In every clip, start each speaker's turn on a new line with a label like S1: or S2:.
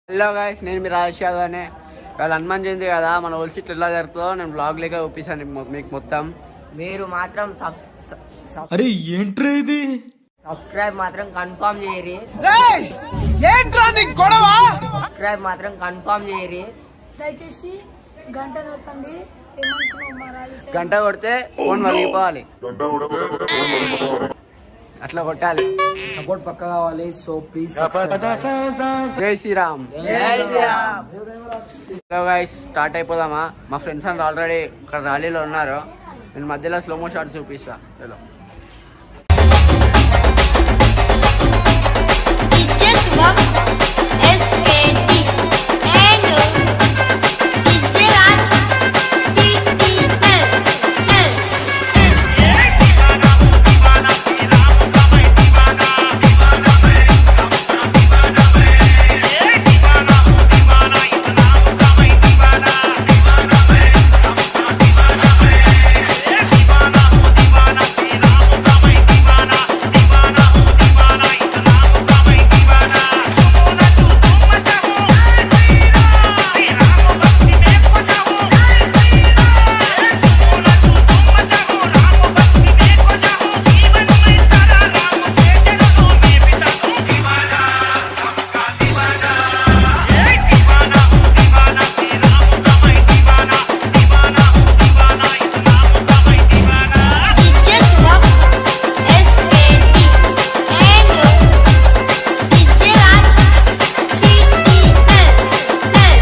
S1: Hello guys నేను మీ రాజేష్ యాదవ్ అనే వాళ్ళు హనుమాన్ జయంతి కదా మన ఓల్సి ఇట్లా ఎలా జరుగుతుందో నేను బ్లాగ్ లేక చూపిస్తాను మొ- మీకు మొత్తం
S2: మీరు మాత్రం సబ్ సబ్-
S3: అరే ఏంట్రా ఇది
S2: సబ్స్క్రైబ్ మాత్రం కన్ఫర్మ్ చేయరి సబ్స్క్రైబ్ మాత్రం కన్ఫర్మ్ చేయరి
S4: దయచేసి గంట నొక్కండి ఏమనుకున్నావు మా రాజేష్
S1: గంట కొడితే ఫోన్ వలిగిపోవాలి అట్లా కొట్టాలి
S5: సపోర్ట్ పక్క కావాలి సో ప్లీజ్
S1: జై శ్రీరామ్ హలో గాయస్ స్టార్ట్ అయిపోదామా మా ఫ్రెండ్స్ అందరూ ఆల్రెడీ ఇక్కడ ర్యాలీలో ఉన్నారు నేను మధ్యలో స్లోమో షాట్ చూపిస్తా చలో
S6: Shubham SKT and Raj TTL L Shubham SKT and Raj TTL L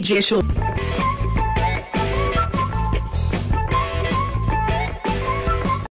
S3: DJ Show.